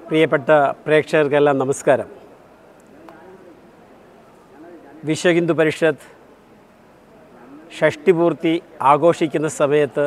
പ്രിയപ്പെട്ട പ്രേക്ഷകർക്കെല്ലാം നമസ്കാരം വിശ്വ ഹിന്ദു പരിഷത്ത് ഷഷ്ടിപൂർത്തി ആഘോഷിക്കുന്ന സമയത്ത്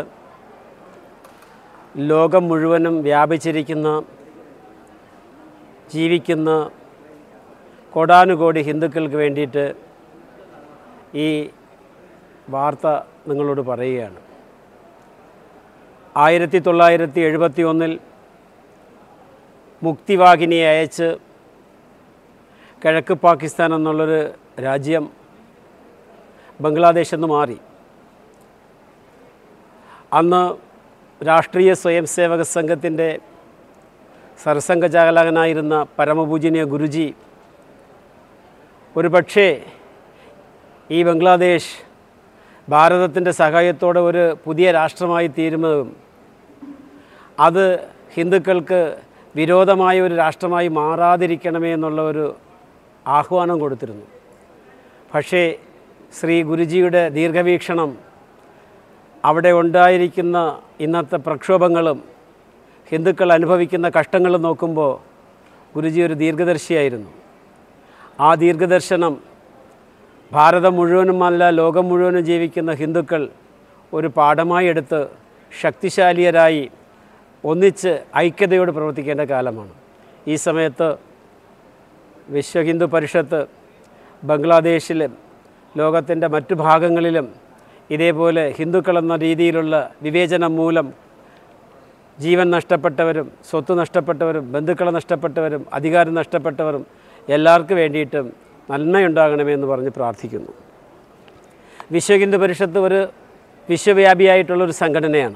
ലോകം മുഴുവനും വ്യാപിച്ചിരിക്കുന്ന ജീവിക്കുന്ന കോടാനുകോടി ഹിന്ദുക്കൾക്ക് വേണ്ടിയിട്ട് ഈ വാർത്ത നിങ്ങളോട് പറയുകയാണ് ആയിരത്തി തൊള്ളായിരത്തി എഴുപത്തി ഒന്നിൽ മുക്തിവാഹിനിയെ അയച്ച് കിഴക്ക് പാകിസ്ഥാൻ എന്നുള്ളൊരു രാജ്യം ബംഗ്ലാദേശ് എന്ന് മാറി അന്ന് രാഷ്ട്രീയ സ്വയം സേവക സംഘത്തിൻ്റെ സർസംഘചാലകനായിരുന്ന പരമപൂജനീയ ഗുരുജി ഒരു പക്ഷേ ഈ ബംഗ്ലാദേശ് ഭാരതത്തിൻ്റെ സഹായത്തോടെ ഒരു പുതിയ രാഷ്ട്രമായി തീരുന്നതും അത് ഹിന്ദുക്കൾക്ക് വിരോധമായ ഒരു രാഷ്ട്രമായി മാറാതിരിക്കണമേ എന്നുള്ള ഒരു ആഹ്വാനം കൊടുത്തിരുന്നു പക്ഷേ ശ്രീ ഗുരുജിയുടെ ദീർഘവീക്ഷണം അവിടെ ഉണ്ടായിരിക്കുന്ന ഇന്നത്തെ പ്രക്ഷോഭങ്ങളും ഹിന്ദുക്കൾ അനുഭവിക്കുന്ന കഷ്ടങ്ങളും നോക്കുമ്പോൾ ഗുരുജി ഒരു ദീർഘദർശിയായിരുന്നു ആ ദീർഘദർശനം ഭാരതം മുഴുവനുമല്ല ലോകം മുഴുവനും ജീവിക്കുന്ന ഹിന്ദുക്കൾ ഒരു പാഠമായി എടുത്ത് ശക്തിശാലിയരായി ഒന്നിച്ച് ഐക്യതയോട് പ്രവർത്തിക്കേണ്ട കാലമാണ് ഈ സമയത്ത് വിശ്വ ഹിന്ദു പരിഷത്ത് ബംഗ്ലാദേശിലും ലോകത്തിൻ്റെ മറ്റു ഭാഗങ്ങളിലും ഇതേപോലെ ഹിന്ദുക്കൾ എന്ന രീതിയിലുള്ള വിവേചനം മൂലം ജീവൻ നഷ്ടപ്പെട്ടവരും സ്വത്ത് നഷ്ടപ്പെട്ടവരും ബന്ധുക്കളെ നഷ്ടപ്പെട്ടവരും അധികാരം നഷ്ടപ്പെട്ടവരും എല്ലാവർക്കും വേണ്ടിയിട്ടും നന്മയുണ്ടാകണമെന്ന് പറഞ്ഞ് പ്രാർത്ഥിക്കുന്നു വിശ്വ ഹിന്ദു പരിഷത്ത് ഒരു വിശ്വവ്യാപിയായിട്ടുള്ളൊരു സംഘടനയാണ്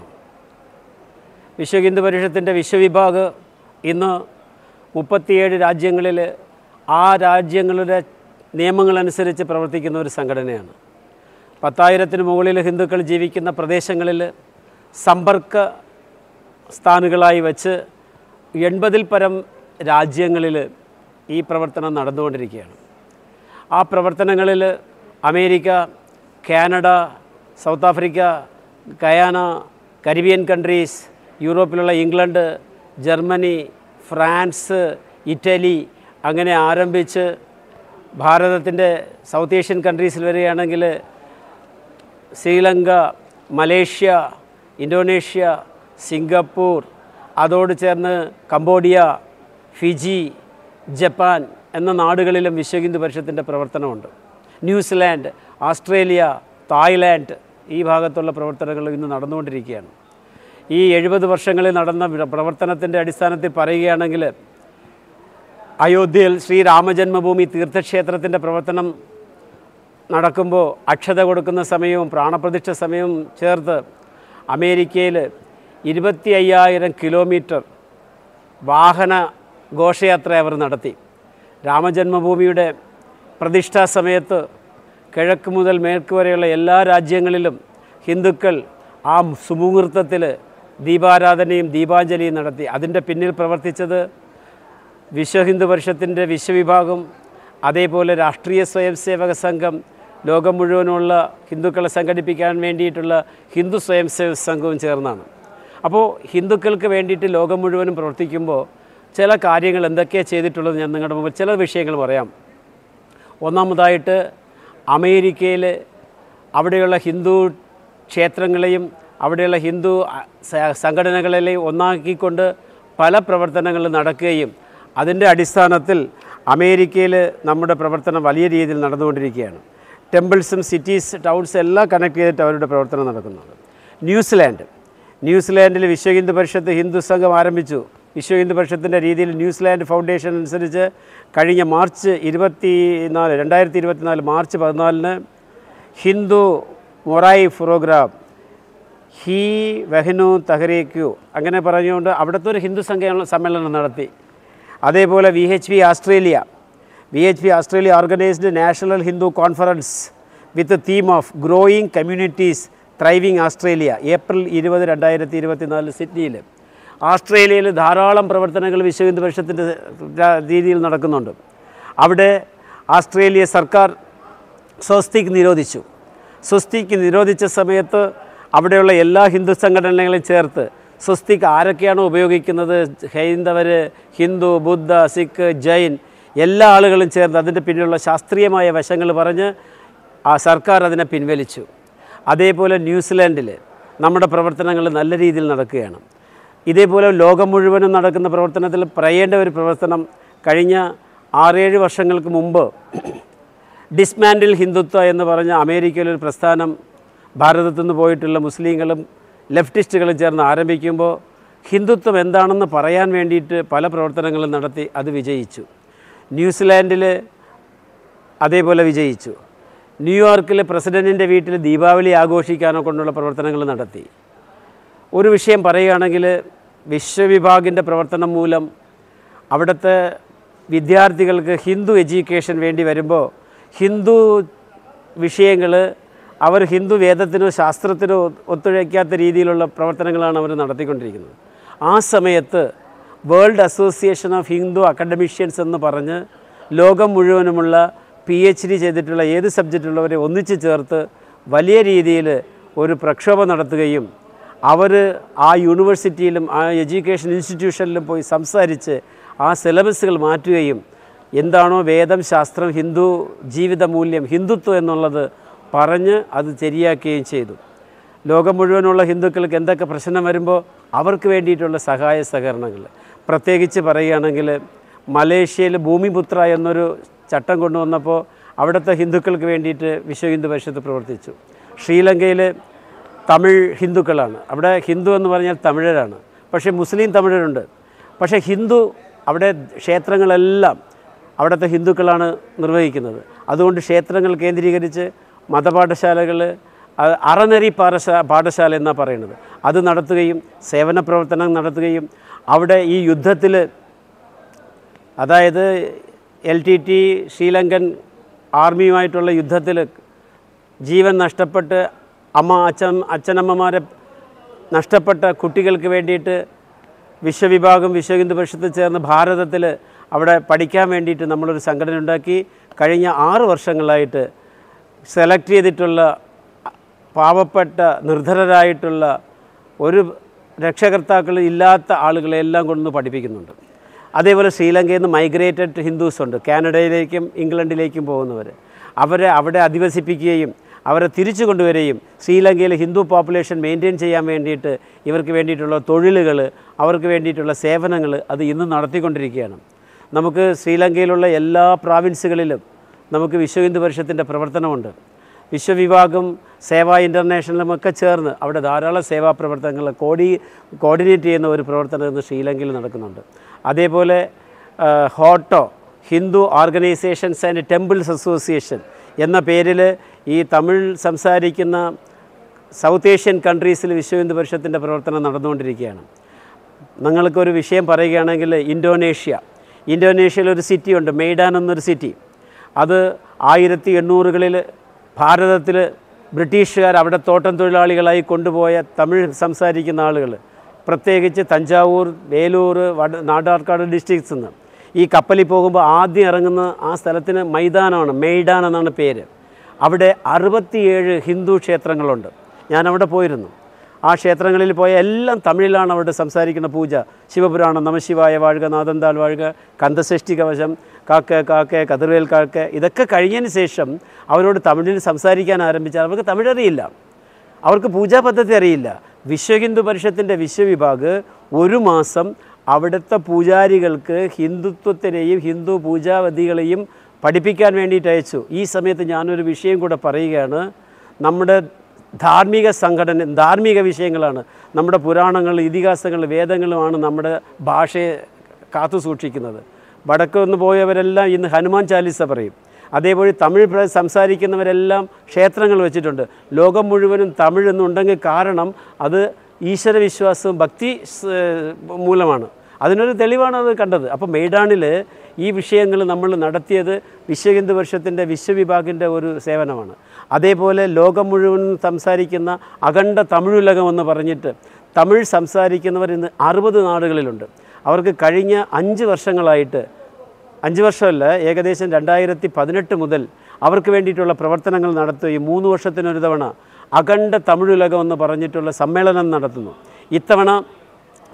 വിശ്വ ഹിന്ദു പരിഷത്തിൻ്റെ വിശ്വവിഭാഗ് ഇന്ന് മുപ്പത്തിയേഴ് രാജ്യങ്ങളിൽ ആ രാജ്യങ്ങളുടെ നിയമങ്ങളനുസരിച്ച് പ്രവർത്തിക്കുന്ന ഒരു സംഘടനയാണ് പത്തായിരത്തിന് മുകളിൽ ഹിന്ദുക്കൾ ജീവിക്കുന്ന പ്രദേശങ്ങളിൽ സമ്പർക്ക സ്ഥാനുകളായി വച്ച് എൺപതിൽ പരം രാജ്യങ്ങളിൽ ഈ പ്രവർത്തനം നടന്നുകൊണ്ടിരിക്കുകയാണ് ആ പ്രവർത്തനങ്ങളിൽ America Canada South Africa Guyana Caribbean countries യൂറോപ്പിലുള്ള ഇംഗ്ലണ്ട് ജർമ്മനി ഫ്രാൻസ് ഇറ്റലി അങ്ങനെ ആരംഭിച്ച് ഭാരതത്തിൻ്റെ സൗത്ത് ഏഷ്യൻ കൺട്രീസിൽ വരികയാണെങ്കിൽ ശ്രീലങ്ക മലേഷ്യ ഇന്തോനേഷ്യ സിംഗപ്പൂർ അതോട് ചേർന്ന് കംബോഡിയ ഫിജി ജപ്പാൻ എന്ന നാടുകളിലും വിശ്വ ഹിന്ദു പരിഷത്തിൻ്റെ പ്രവർത്തനമുണ്ട് ന്യൂസിലാൻഡ് ഓസ്ട്രേലിയ തായ്ലാൻഡ് ഈ ഭാഗത്തുള്ള പ്രവർത്തനങ്ങൾ ഇന്ന് നടന്നുകൊണ്ടിരിക്കുകയാണ് ഈ എഴുപത് വർഷങ്ങളിൽ നടന്ന വിട- പ്രവർത്തനത്തിൻ്റെ അടിസ്ഥാനത്തിൽ പറയുകയാണെങ്കിൽ അയോധ്യയിൽ ശ്രീരാമജന്മഭൂമി തീർത്ഥക്ഷേത്രത്തിൻ്റെ പ്രവർത്തനം നടക്കുമ്പോൾ അക്ഷത കൊടുക്കുന്ന സമയവും പ്രാണപ്രതിഷ്ഠ സമയവും ചേർത്ത് അമേരിക്കയിൽ ഇരുപത്തി അയ്യായിരം കിലോമീറ്റർ വാഹന ഘോഷയാത്ര അവർ നടത്തി രാമജന്മഭൂമിയുടെ പ്രതിഷ്ഠാ സമയത്ത് കിഴക്ക് മുതൽ മേற்கு വരെയുള്ള എല്ലാ രാജ്യങ്ങളിലും ഹിന്ദുക്കൾ ആ സുമുഹൂർത്തത്തിൽ ദീപാരാധനയും ദീപാഞ്ജലിയും നടത്തി അതിൻ്റെ പിന്നിൽ പ്രവർത്തിച്ചത് വിശ്വ ഹിന്ദു പരിഷത്തിൻ്റെ വിശ്വവിഭാഗം അതേപോലെ രാഷ്ട്രീയ സ്വയം സേവക സംഘം ലോകം മുഴുവനുള്ള ഹിന്ദുക്കളെ സംഘടിപ്പിക്കാൻ വേണ്ടിയിട്ടുള്ള ഹിന്ദു സ്വയം സേവക സംഘവും ചേർന്നാണ് അപ്പോൾ ഹിന്ദുക്കൾക്ക് വേണ്ടിയിട്ട് ലോകം മുഴുവനും പ്രവർത്തിക്കുമ്പോൾ ചില കാര്യങ്ങൾ എന്തൊക്കെയാണ് ചെയ്തിട്ടുള്ളത് ഞാൻ നിങ്ങളുടെ മുമ്പിൽ ചില വിഷയങ്ങൾ പറയാം ഒന്നാമതായിട്ട് അമേരിക്കയിൽ അവിടെയുള്ള ഹിന്ദു ക്ഷേത്രങ്ങളെയും അവിടെയുള്ള ഹിന്ദു അ- സ- സംഘടനകളെയും ഒന്നാക്കിക്കൊണ്ട് പല പ്രവർത്തനങ്ങൾ നടക്കുകയും അതിൻ്റെ അടിസ്ഥാനത്തിൽ അമേരിക്കയിൽ നമ്മുടെ പ്രവർത്തനം വലിയ രീതിയിൽ നടന്നുകൊണ്ടിരിക്കുകയാണ് ടെമ്പിൾസും സിറ്റീസ് ടൗൺസ് എല്ലാം കണക്ട് ചെയ്തിട്ട് അവരുടെ പ്രവർത്തനം നടക്കുന്നുണ്ട് ന്യൂസിലാൻഡ് ന്യൂസിലാൻഡിൽ വിശ്വ ഹിന്ദു പരിഷത്ത് ഹിന്ദു സംഘം ആരംഭിച്ചു വിശ്വ ഹിന്ദു പരിഷത്തിൻ്റെ രീതിയിൽ ന്യൂസിലാൻഡ് ഫൗണ്ടേഷൻ അനുസരിച്ച് കഴിഞ്ഞ മാർച്ച് ഇരുപത്തി നാല് രണ്ടായിരത്തി ഇരുപത്തിനാല് മാർച്ച് പതിനാലിന് ഹിന്ദു മൊറായി പ്രോഗ്രാം ഹി വെഹനു തഹരീക്കു അങ്ങനെ പറഞ്ഞുകൊണ്ട് അവിടുത്തെ ഒരു ഹിന്ദു സംഘ സമ്മേളനം നടത്തി അതേപോലെ V H P Australia V H P Australia organised national Hindu conference with theme of growing communities thriving Australia April ഇരുപത് രണ്ടായിരത്തി ഇരുപത്തിനാല് സിഡ്നിയിൽ ഓസ്ട്രേലിയയിൽ ധാരാളം പ്രവർത്തനങ്ങൾ വിശ്വ ഹിന്ദു പരിഷത്തിൻ്റെ രീതിയിൽ നടക്കുന്നുണ്ട് അവിടെ ഓസ്ട്രേലിയ സർക്കാർ സ്വസ്തിക് നിരോധിച്ചു സ്വസ്തിക്ക് നിരോധിച്ച സമയത്ത് അവിടെയുള്ള എല്ലാ ഹിന്ദു സംഘടനകളെയും ചേർത്ത് സ്വസ്തിക് ആരൊക്കെയാണോ ഉപയോഗിക്കുന്നത് ഹൈന്ദവർ ഹിന്ദു ബുദ്ധ സിഖ് ജൈൻ എല്ലാ ആളുകളും ചേർന്ന് അതിൻ്റെ പിന്നിലുള്ള ശാസ്ത്രീയമായ വശങ്ങൾ പറഞ്ഞ് ആ സർക്കാർ അതിനെ പിൻവലിച്ചു അതേപോലെ ന്യൂസിലാൻഡിൽ നമ്മുടെ പ്രവർത്തനങ്ങൾ നല്ല രീതിയിൽ നടക്കുകയാണ് ഇതേപോലെ ലോകം മുഴുവനും നടക്കുന്ന പ്രവർത്തനത്തിൽ പറയേണ്ട ഒരു പ്രവർത്തനം കഴിഞ്ഞ ആറേഴ് വർഷങ്ങൾക്ക് മുമ്പ് ഡിസ്മാൻഡിൽ ഹിന്ദുത്വ എന്ന് പറഞ്ഞ അമേരിക്കയിലൊരു പ്രസ്ഥാനം ഭാരതത്തു നിന്ന് പോയിട്ടുള്ള മുസ്ലിങ്ങളും ലെഫ്റ്റിസ്റ്റുകളും ചേർന്ന് ആരംഭിക്കുമ്പോൾ ഹിന്ദുത്വം എന്താണെന്ന് പറയാൻ വേണ്ടിയിട്ട് പല പ്രവർത്തനങ്ങളും നടത്തി അത് വിജയിച്ചു ന്യൂസിലാൻഡിൽ അതേപോലെ വിജയിച്ചു ന്യൂയോർക്കിൽ പ്രസിഡൻറ്റിൻ്റെ വീട്ടിൽ ദീപാവലി ആഘോഷിക്കാനോ കൊണ്ടുള്ള പ്രവർത്തനങ്ങൾ നടത്തി ഒരു വിഷയം പറയുകയാണെങ്കിൽ വിശ്വവിഭാഗിൻ്റെ പ്രവർത്തനം മൂലം അവിടുത്തെ വിദ്യാർത്ഥികൾക്ക് ഹിന്ദു എഡ്യൂക്കേഷൻ വേണ്ടി വരുമ്പോൾ ഹിന്ദു വിഷയങ്ങൾ അവർ ഹിന്ദു വേദത്തിനോ ശാസ്ത്രത്തിനോ ഒത്തുഴയ്ക്കാത്ത രീതിയിലുള്ള പ്രവർത്തനങ്ങളാണ് അവർ നടത്തിക്കൊണ്ടിരിക്കുന്നത് ആ സമയത്ത് world association of Hindu academicians എന്ന് പറഞ്ഞ് ലോകം മുഴുവനുമുള്ള പി എച്ച് ഡി ചെയ്തിട്ടുള്ള ഏത് സബ്ജക്റ്റുള്ളവരെ ഒന്നിച്ച് ചേർത്ത് വലിയ രീതിയിൽ ഒരു പ്രക്ഷോഭം നടത്തുകയും അവർ ആ യൂണിവേഴ്സിറ്റിയിലും ആ എഡ്യൂക്കേഷൻ ഇൻസ്റ്റിറ്റ്യൂഷനിലും പോയി സംസാരിച്ച് ആ സിലബസുകൾ മാറ്റുകയും എന്താണോ വേദം ശാസ്ത്രം ഹിന്ദു ജീവിത മൂല്യം ഹിന്ദുത്വം എന്നുള്ളത് പറഞ്ഞ് അത് ശരിയാക്കുകയും ചെയ്തു ലോകം മുഴുവനുള്ള ഹിന്ദുക്കൾക്ക് എന്തൊക്കെ പ്രശ്നം വരുമ്പോൾ അവർക്ക് വേണ്ടിയിട്ടുള്ള സഹായ സഹകരണങ്ങൾ പ്രത്യേകിച്ച് പറയുകയാണെങ്കിൽ മലേഷ്യയിൽ ഭൂമിപുത്ര എന്നൊരു ചട്ടം കൊണ്ടുവന്നപ്പോൾ അവിടുത്തെ ഹിന്ദുക്കൾക്ക് വേണ്ടിയിട്ട് വിശ്വ ഹിന്ദു പരിഷത്ത് പ്രവർത്തിച്ചു ശ്രീലങ്കയിൽ തമിഴ് ഹിന്ദുക്കളാണ് അവിടെ ഹിന്ദു എന്ന് പറഞ്ഞാൽ തമിഴരാണ് പക്ഷേ മുസ്ലിം തമിഴരുണ്ട് പക്ഷേ ഹിന്ദു അവിടെ ക്ഷേത്രങ്ങളെല്ലാം അവിടുത്തെ ഹിന്ദുക്കളാണ് നിർവഹിക്കുന്നത് അതുകൊണ്ട് ക്ഷേത്രങ്ങൾ കേന്ദ്രീകരിച്ച് മതപാഠശാലകൾ അത് അറനരി പാഠശാ പാഠശാല എന്നാണ് പറയുന്നത് അത് നടത്തുകയും സേവന പ്രവർത്തനം നടത്തുകയും അവിടെ ഈ യുദ്ധത്തിൽ അതായത് എൽ ടി ടി ശ്രീലങ്കൻ ആർമിയുമായിട്ടുള്ള യുദ്ധത്തിൽ ജീവൻ നഷ്ടപ്പെട്ട് അമ്മ അച്ഛൻ അച്ഛനമ്മമാരെ നഷ്ടപ്പെട്ട കുട്ടികൾക്ക് വേണ്ടിയിട്ട് വിശ്വവിഭാഗം വിശ്വ ഹിന്ദു പരിഷത്ത് ചേർന്ന് ഭാരതത്തിൽ അവിടെ പഠിക്കാൻ വേണ്ടിയിട്ട് നമ്മളൊരു സംഘടന ഉണ്ടാക്കി കഴിഞ്ഞ ആറ് വർഷങ്ങളായിട്ട് സെലക്ട് ചെയ്തിട്ടുള്ള പാവപ്പെട്ട നിർധരരായിട്ടുള്ള ഒരു രക്ഷകർത്താക്കൾ ഇല്ലാത്ത ആളുകളെ എല്ലാം കൊണ്ടുവന്ന് പഠിപ്പിക്കുന്നുണ്ട് അതേപോലെ ശ്രീലങ്കയിൽ നിന്ന് മൈഗ്രേറ്റഡ് ഹിന്ദുസ് ഉണ്ട് കാനഡയിലേക്കും ഇംഗ്ലണ്ടിലേക്കും പോകുന്നവർ അവരെ അവിടെ അധിവസിപ്പിക്കുകയും അവരെ തിരിച്ചു കൊണ്ടുവരികയും ശ്രീലങ്കയിലെ ഹിന്ദു പോപ്പുലേഷൻ മെയിൻറ്റെയിൻ ചെയ്യാൻ വേണ്ടിയിട്ട് ഇവർക്ക് വേണ്ടിയിട്ടുള്ള തൊഴിലുകൾ അവർക്ക് വേണ്ടിയിട്ടുള്ള സേവനങ്ങൾ അത് ഇന്ന് നടത്തിക്കൊണ്ടിരിക്കുകയാണ് നമുക്ക് ശ്രീലങ്കയിലുള്ള എല്ലാ പ്രാവിൻസുകളിലും നമുക്ക് വിശ്വ ഹിന്ദു പരിഷത്തിൻ്റെ പ്രവർത്തനമുണ്ട് വിശ്വവിഭാഗം സേവ ഇൻ്റർനാഷണലും ഒക്കെ ചേർന്ന് അവിടെ ധാരാളം സേവാ പ്രവർത്തനങ്ങൾ കോഡി കോർഡിനേറ്റ് ചെയ്യുന്ന ഒരു പ്രവർത്തനം ഇന്ന് ശ്രീലങ്കയിൽ നടക്കുന്നുണ്ട് അതേപോലെ ആ, ഹോട്ടോ Hindu organisations and temples association എന്ന പേരിൽ ഈ തമിഴ് സംസാരിക്കുന്ന സൗത്ത് ഏഷ്യൻ കൺട്രീസിൽ വിശ്വ ഹിന്ദു പരിഷത്തിൻ്റെ പ്രവർത്തനം നടന്നുകൊണ്ടിരിക്കുകയാണ് നിങ്ങൾക്കൊരു വിഷയം പറയുകയാണെങ്കിൽ ഇന്തോനേഷ്യ ഇന്തോനേഷ്യയിൽ ഒരു സിറ്റി ഉണ്ട് മെയ്ഡാൻ എന്നൊരു സിറ്റി അത് ആയിരത്തി എണ്ണൂറുകളിൽ ഭാരതത്തിൽ ബ്രിട്ടീഷുകാർ അവിടെ തോട്ടം തൊഴിലാളികളായി കൊണ്ടുപോയ തമിഴ് സംസാരിക്കുന്ന ആളുകൾ പ്രത്യേകിച്ച് തഞ്ചാവൂർ വേലൂർ വട നാടാർക്കാട് ഡിസ്ട്രിക്ട്സ് നിന്ന് ഈ കപ്പലിൽ പോകുമ്പോൾ ആദ്യം ഇറങ്ങുന്ന ആ സ്ഥലത്തിന് മൈതാനമാണ് മെയ്ഡാൻ എന്നാണ് പേര് അവിടെ അറുപത്തിയേഴ് ഹിന്ദു ക്ഷേത്രങ്ങളുണ്ട് ഞാൻ അവിടെ പോയിരുന്നു ആ ക്ഷേത്രങ്ങളിൽ പോയ എല്ലാം തമിഴിലാണ് അവിടെ സംസാരിക്കുന്ന പൂജ ശിവപുരാണം നമശിവായ വാഴുക നാദന്താൾ വാഴുക കന്തസൃഷ്ടി കവശം കാക്ക കാക്ക കതിർവേൽ കാക്ക ഇതൊക്കെ കഴിഞ്ഞതിന് ശേഷം അവരോട് തമിഴിൽ സംസാരിക്കാൻ ആരംഭിച്ചാൽ അവർക്ക് തമിഴറിയില്ല അവർക്ക് പൂജാ പദ്ധതി അറിയില്ല വിശ്വ ഹിന്ദു പരിഷത്തിൻ്റെ വിശ്വവിഭാഗ് ഒരു മാസം അവിടുത്തെ പൂജാരികൾക്ക് ഹിന്ദുത്വത്തിനെയും ഹിന്ദു പൂജാവതികളെയും പഠിപ്പിക്കാൻ വേണ്ടിയിട്ട് അയച്ചു ഈ സമയത്ത് ഞാനൊരു വിഷയം കൂടെ പറയുകയാണ് നമ്മുടെ ധാർമ്മിക സംഘടന ധാർമ്മിക വിഷയങ്ങളാണ് നമ്മുടെ പുരാണങ്ങൾ ഇതിഹാസങ്ങൾ വേദങ്ങളുമാണ് നമ്മുടെ ഭാഷയെ കാത്തു സൂക്ഷിക്കുന്നത് വടക്ക് നിന്ന് പോയവരെല്ലാം ഇന്ന് ഹനുമാൻ ചാലിസ പറയും അതേപോലെ തമിഴ് പ്ര- സംസാരിക്കുന്നവരെല്ലാം ക്ഷേത്രങ്ങൾ വെച്ചിട്ടുണ്ട് ലോകം മുഴുവനും തമിഴ് എന്നുണ്ടെങ്കിൽ കാരണം അത് ഈശ്വരവിശ്വാസവും ഭക്തി സ്- മൂലമാണ് അതിനൊരു തെളിവാണ് അത് കണ്ടത് അപ്പോൾ മെയ്ഡാണിൽ ഈ വിഷയങ്ങൾ നമ്മൾ നടത്തിയത് വിശ്വ ഹിന്ദു പരിഷത്തിൻ്റെ വിശ്വവിഭാഗിൻ്റെ ഒരു സേവനമാണ് അതേപോലെ ലോകം മുഴുവൻ സംസാരിക്കുന്ന അഖണ്ഡ തമിഴുലകം എന്ന് പറഞ്ഞിട്ട് തമിഴ് സംസാരിക്കുന്നവർ ഇന്ന് അറുപത് നാടുകളിലുണ്ട് അവർക്ക് കഴിഞ്ഞ അഞ്ച് വർഷങ്ങളായിട്ട് അഞ്ച് വർഷമല്ല ഏകദേശം രണ്ടായിരത്തി പതിനെട്ട് മുതൽ അവർക്ക് വേണ്ടിയിട്ടുള്ള പ്രവർത്തനങ്ങൾ നടത്തുകയും മൂന്ന് വർഷത്തിനൊരു തവണ അഖണ്ഡ തമിഴുലകം എന്ന് പറഞ്ഞിട്ടുള്ള സമ്മേളനം നടത്തുന്നു ഇത്തവണ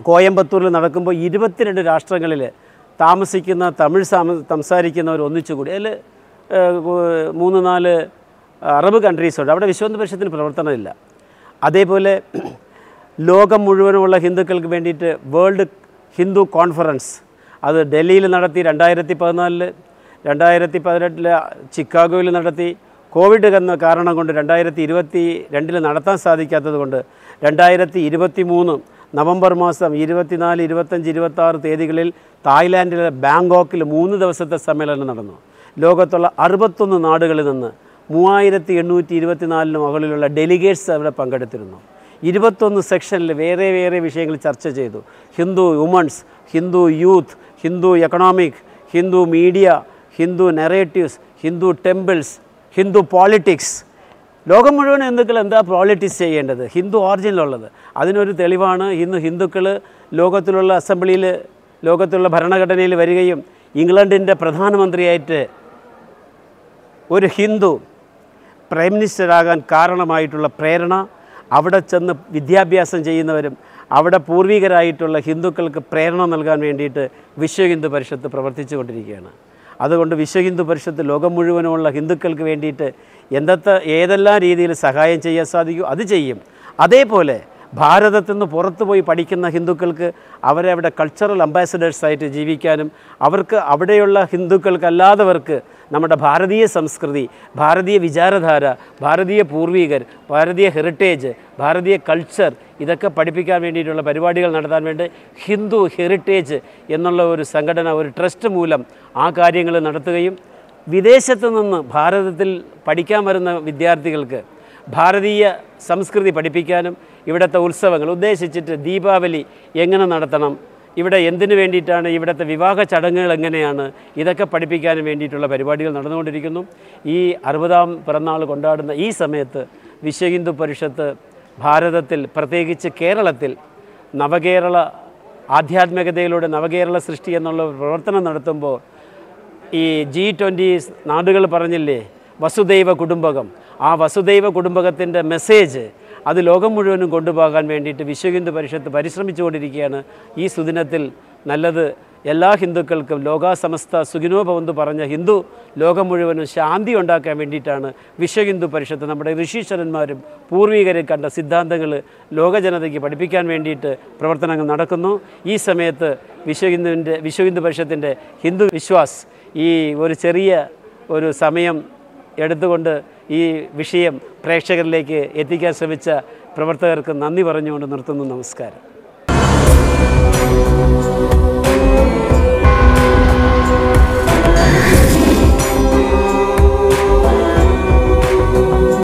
കോയമ്പത്തൂരിൽ നടക്കുമ്പോൾ ഇരുപത്തിരണ്ട് രാഷ്ട്രങ്ങളിൽ താമസിക്കുന്ന തമിഴ് സാമ സംസാരിക്കുന്നവർ ഒന്നിച്ചുകൂടി അതിൽ മൂന്ന് നാല് അറബ് കൺട്രീസ് ഉണ്ട് അവിടെ വിശ്വന്ത പരിഷത്തിന് പ്രവർത്തനമില്ല അതേപോലെ ലോകം മുഴുവനുമുള്ള ഹിന്ദുക്കൾക്ക് വേണ്ടിയിട്ട് വേൾഡ് ഹിന്ദു കോൺഫറൻസ് അത് ഡൽഹിയിൽ നടത്തി രണ്ടായിരത്തി പതിനാലിൽ രണ്ടായിരത്തി പതിനെട്ടിൽ ചിക്കാഗോയിൽ നടത്തി കോവിഡ് എന്ന കാരണം കൊണ്ട് രണ്ടായിരത്തി ഇരുപത്തി രണ്ടിൽ നടത്താൻ സാധിക്കാത്തത് കൊണ്ട് രണ്ടായിരത്തി ഇരുപത്തി മൂന്ന് നവംബർ മാസം ഇരുപത്തിനാല് ഇരുപത്തഞ്ച് ഇരുപത്താറ് തീയതികളിൽ തായ്ലാൻഡിലെ ബാങ്കോക്കിൽ മൂന്ന് ദിവസത്തെ സമ്മേളനം നടന്നു ലോകത്തുള്ള അറുപത്തൊന്ന് നാടുകളിൽ നിന്ന് മൂവായിരത്തി എണ്ണൂറ്റി ഇരുപത്തിനാലിന് മുകളിലുള്ള ഡെലിഗേറ്റ്സ് അവിടെ പങ്കെടുത്തിരുന്നു ഇരുപത്തൊന്ന് സെക്ഷനിൽ വേറെ വേറെ വിഷയങ്ങൾ ചർച്ച ചെയ്തു Hindu women's Hindu youth Hindu economic Hindu media Hindu narratives Hindu temples Hindu politics ലോകം മുഴുവൻ ഹിന്ദുക്കൾ എന്താ പോളിറ്റിക്സ് ചെയ്യേണ്ടത് ഹിന്ദു ഓറിജിനിലുള്ളത് അതിനൊരു തെളിവാണ് ഇന്ന് ഹിന്ദുക്കൾ ലോകത്തിലുള്ള അസംബ്ലിയിൽ ലോകത്തിലുള്ള ഭരണഘടനയിൽ വരികയും ഇംഗ്ലണ്ടിൻ്റെ പ്രധാനമന്ത്രിയായിട്ട് ഒരു ഹിന്ദു പ്രൈം മിനിസ്റ്ററാകാൻ കാരണമായിട്ടുള്ള പ്രേരണ അവിടെ ചെന്ന് വിദ്യാഭ്യാസം ചെയ്യുന്നവരും അവിടെ പൂർവികരായിട്ടുള്ള ഹിന്ദുക്കൾക്ക് പ്രേരണ നൽകാൻ വേണ്ടിയിട്ട് വിശ്വ ഹിന്ദു പരിഷത്ത് പ്രവർത്തിച്ചു കൊണ്ടിരിക്കുകയാണ് അതുകൊണ്ട് വിശ്വ ഹിന്ദു പരിഷത്ത് ലോകം മുഴുവനുമുള്ള ഹിന്ദുക്കൾക്ക് വേണ്ടിയിട്ട് എന്തൊക്കെ ഏതെല്ലാം രീതിയിൽ സഹായം ചെയ്യാൻ സാധിക്കും അത് ചെയ്യും അതേപോലെ ഭാരതത്തിൽ നിന്ന് പുറത്തു പോയി പഠിക്കുന്ന ഹിന്ദുക്കൾക്ക് അവരെ അവിടെ കൾച്ചറൽ അംബാസഡേഴ്സായിട്ട് ജീവിക്കാനും അവർക്ക് അവിടെയുള്ള ഹിന്ദുക്കൾക്കല്ലാത്തവർക്ക് നമ്മുടെ ഭാരതീയ സംസ്കൃതി ഭാരതീയ വിചാരധാര ഭാരതീയ പൂർവികർ ഭാരതീയ ഹെറിറ്റേജ് ഭാരതീയ കൾച്ചർ ഇതൊക്കെ പഠിപ്പിക്കാൻ വേണ്ടിയിട്ടുള്ള പരിപാടികൾ നടത്താൻ വേണ്ടി ഹിന്ദു ഹെറിറ്റേജ് എന്നുള്ള ഒരു സംഘടന ഒരു ട്രസ്റ്റ് മൂലം ആ കാര്യങ്ങൾ നടത്തുകയും വിദേശത്ത് നിന്ന് ഭാരതത്തിൽ പഠിക്കാൻ വരുന്ന വിദ്യാർത്ഥികൾക്ക് ഭാരതീയ സംസ്കൃതി പഠിപ്പിക്കാനും ഇവിടുത്തെ ഉത്സവങ്ങൾ ഉദ്ദേശിച്ചിട്ട് ദീപാവലി എങ്ങനെ നടത്തണം ഇവിടെ എന്തിനു വേണ്ടിയിട്ടാണ് ഇവിടുത്തെ വിവാഹ ചടങ്ങുകൾ എങ്ങനെയാണ് ഇതൊക്കെ പഠിപ്പിക്കാനും വേണ്ടിയിട്ടുള്ള പരിപാടികൾ നടന്നുകൊണ്ടിരിക്കുന്നു ഈ അറുപതാം പിറന്നാൾ കൊണ്ടാടുന്ന ഈ സമയത്ത് വിശ്വ ഹിന്ദു പരിഷത്ത് ഭാരതത്തിൽ പ്രത്യേകിച്ച് കേരളത്തിൽ നവകേരള ആധ്യാത്മികതയിലൂടെ നവകേരള സൃഷ്ടി എന്നുള്ള പ്രവർത്തനം നടത്തുമ്പോൾ ഈ ജി ട്വൻ്റി നാടുകൾ പറഞ്ഞില്ലേ വസുദൈവ കുടുംബകം ആ വസുദൈവ കുടുംബകത്തിൻ്റെ മെസ്സേജ് അത് ലോകം മുഴുവനും കൊണ്ടുപോകാൻ വേണ്ടിയിട്ട് വിശ്വ ഹിന്ദു പരിഷത്ത് പരിശ്രമിച്ചുകൊണ്ടിരിക്കുകയാണ് ഈ സുദിനത്തിൽ നല്ലത് എല്ലാ ഹിന്ദുക്കൾക്കും ലോകാസമസ്ത സുഖിനോ ഭവന്തു പറഞ്ഞ ഹിന്ദു ലോകം മുഴുവനും ശാന്തി ഉണ്ടാക്കാൻ വേണ്ടിയിട്ടാണ് വിശ്വ ഹിന്ദു പരിഷത്ത് നമ്മുടെ ഋഷീശ്വരന്മാരും പൂർവികരും കണ്ട സിദ്ധാന്തങ്ങൾ ലോകജനതയ്ക്ക് പഠിപ്പിക്കാൻ വേണ്ടിയിട്ട് പ്രവർത്തനങ്ങൾ നടക്കുന്നു ഈ സമയത്ത് വിശ്വ ഹിന്ദുവിൻ്റെ വിശ്വ ഹിന്ദു പരിഷത്തിൻ്റെ ഹിന്ദു വിശ്വാസ് ഈ ഒരു ചെറിയ ഒരു സമയം എടുത്തുകൊണ്ട് ഈ വിഷയം പ്രേക്ഷകരിലേക്ക് എത്തിക്കാൻ ശ്രമിച്ച പ്രവർത്തകർക്ക് നന്ദി പറഞ്ഞുകൊണ്ട് നിർത്തുന്നു നമസ്കാരം